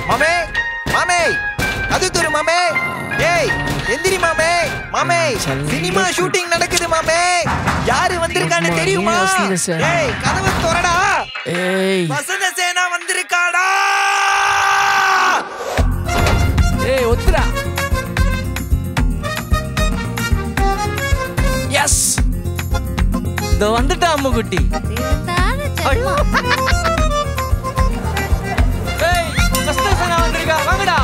மாமே மாமே அது துரு மாமே ஏய் எந்திரி மாமே மாமே சினிமா ஷூட்டிங் நடக்குது மாமே யாரு வந்திருக்கான்னு அம்மா, தெரியுமா நீ வசந்த சேனா. ஏய் கதவு திறடா ஏய் வசந்த சேனா வந்திருக்காடா ஏய் ஒத்துடா எஸ் இதோ வந்துட்டா அம்முக்குட்டி ஏய் வசந்த சேனா வந்திருக்கா வாங்கடா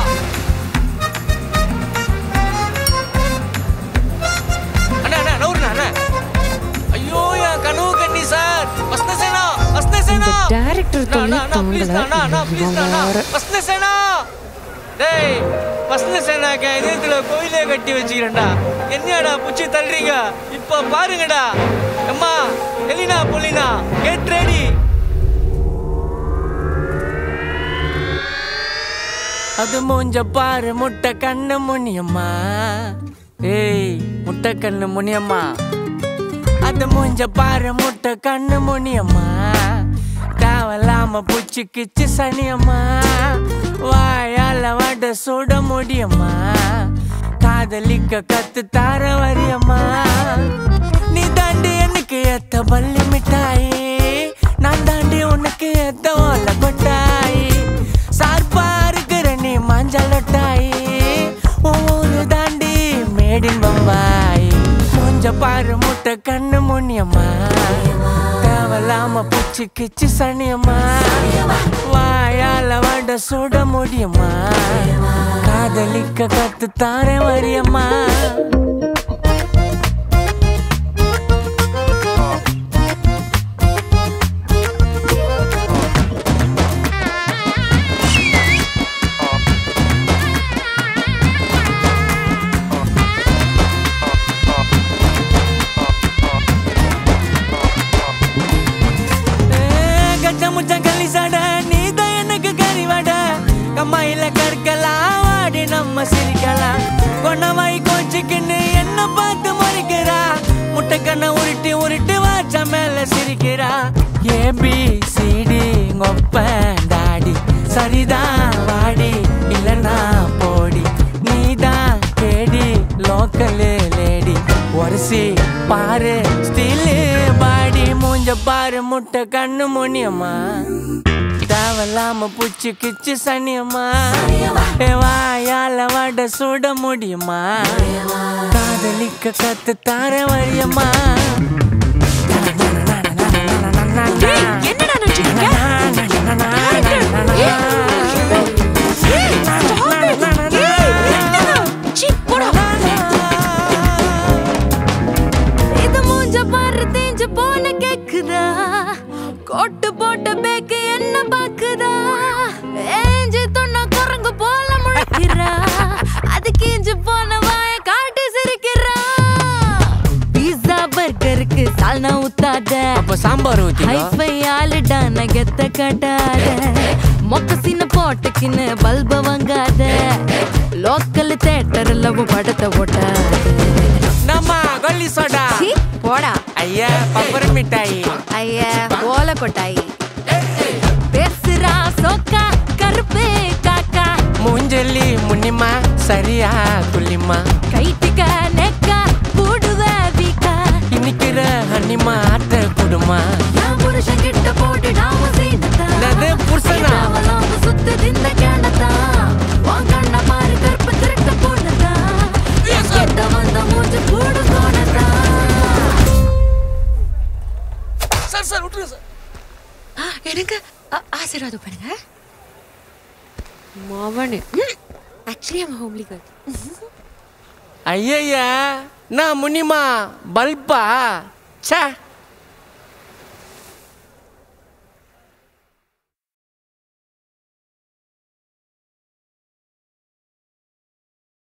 அண்ணா அண்ணா நவுருண்ணா அண்ணா ஐயோ என் கனவு கண்ணி சார் வசந்த சேனா வசந்த சேனா டைரக்டர் அண்ணா, அண்ணா, அண்ணா, please அண்ணா, அண்ணா, please அண்ணா. வேற வசந்த சேனா டேய் வசந்த சேனாக்க இதயத்துல கோயிலே கட்டி வச்சுக்கிறேன்டா என்னடா புச்சி தள்ளுறீங்க இப்ப பாருங்கடா அம்மா எலினா பொலினா கெட் ரெடி அது மூஞ்ச பாரு முட்டை கண்ணு முனியம்மா ஏய் முட்டை கண்ணு முனியம்மா அது மூஞ்ச பாரு முட்டை கண்ணு முனியம்மா தேவலாம பூச்சி கிச்சு சனியம்மா வாயால வட சுட முடியுமா காதலிக்க கத்து தார வரியம்மா நீ தாண்டி எனக்கு ஏத்த பள்ளி மிட்டாய் நான் தாண்டி உனக்கு ஏத்த ஓல கொட்டாய் சார்பா இருக்கிற நீ மஞ்சள் ஒட்டாய் உன் ஊரு தாண்டி மேடின் பம்பாய் மூஞ்ச பாரு முட்டை கண்ணு முனியம்மா தேவலாம பூச்சி கிச்சு சனியம்மா வாயால வட சுட முடியுமா காதலிக்க கத்து தாரே வரியம்மா கச்ச முச்ச கள்ளி சட நீதான் எனக்கு கறி வட கம்மாயில கற்கலாம் வாடி நம்ம சிரிக்கலாம் கொண்டவாய் கோச்சுக்குன்னு என்ன பார்த்து மறிக்கிறா முட்டை கண்ணை உருட்டி உருட்டி வாச்ச மேல சிரிக்கிறா ஏபி சிடி ngொப்ப டாடி சரிதான் வாடி இல்லனா போடி நீதான் கேடி லோக்கல் லேடி ஒரசி பாரு ஸ்டீலு பாடி மூஞ்ச பாரு முட்டை கண்ணு முனியம்மா தேவலாம பூச்சி கிச்சு சனியம்மா ஏ வாயால வட சுட முடியுமா காதலிக்க கத்து தார வரியம்மா என்னடா நினைச்சிருக்க சீ, போடா. இது மூஞ்ச பாரு தேஞ்சு போன கேக்குதா கோட்டு போட்ட பேக்கு என்ன பாக்குதா ஏஞ்சு தொன்ன குரங்கு போல முளைக்கிறா அது கீஞ்சு போன வாய காட்டி சிரிக்கிறா பீஸா பர்கருக்கு சால்னா ஊத்தாத அப்ப சாம்பார் ஊத்தி ஹைஃபை ஆளுடா நகத்த காட்டாத மொக்க சீன போட்டுக்கின்னு பல்ப வாங்காத லோக்கல் தேட்டர்ல உன் படத்தை ஓட்டாத நம்ம கொல்லி சோடா சீ, போடா ஐயா பப்பர் மிட்டாய் ஐயா ஓல கொட்டாய் பேசுறா சோக்கா கருப்பு காக்கா மூஞ்சலி முனிமா சரியா குள்ளிமா கைட்டுக்க நெக்கா கூடுவ வீக்கா இன்னிக்கிற ஹனிமா ஆத்த குடுமா நான் புருஷன் கிட்ட போட்டு நாம சீனத்தா என்னது, புருஷனா? அவளாம சுத்துது இந்த கேனத்தா உன் கண்ண பாரு கருப்பு திருட்ட போனதா கிட்ட வந்த மூஞ்சு கூட போனதா சார் சார் விட்டுரு சார் எனக்கு ஆ- ஆசீர்வாதம் பண்ணுங்க மவனு ஆக்சுவலி ஐம் ஹோம்லி கேர்ள் ஐயய்யா நான் முனிமா பல்பா ச்சே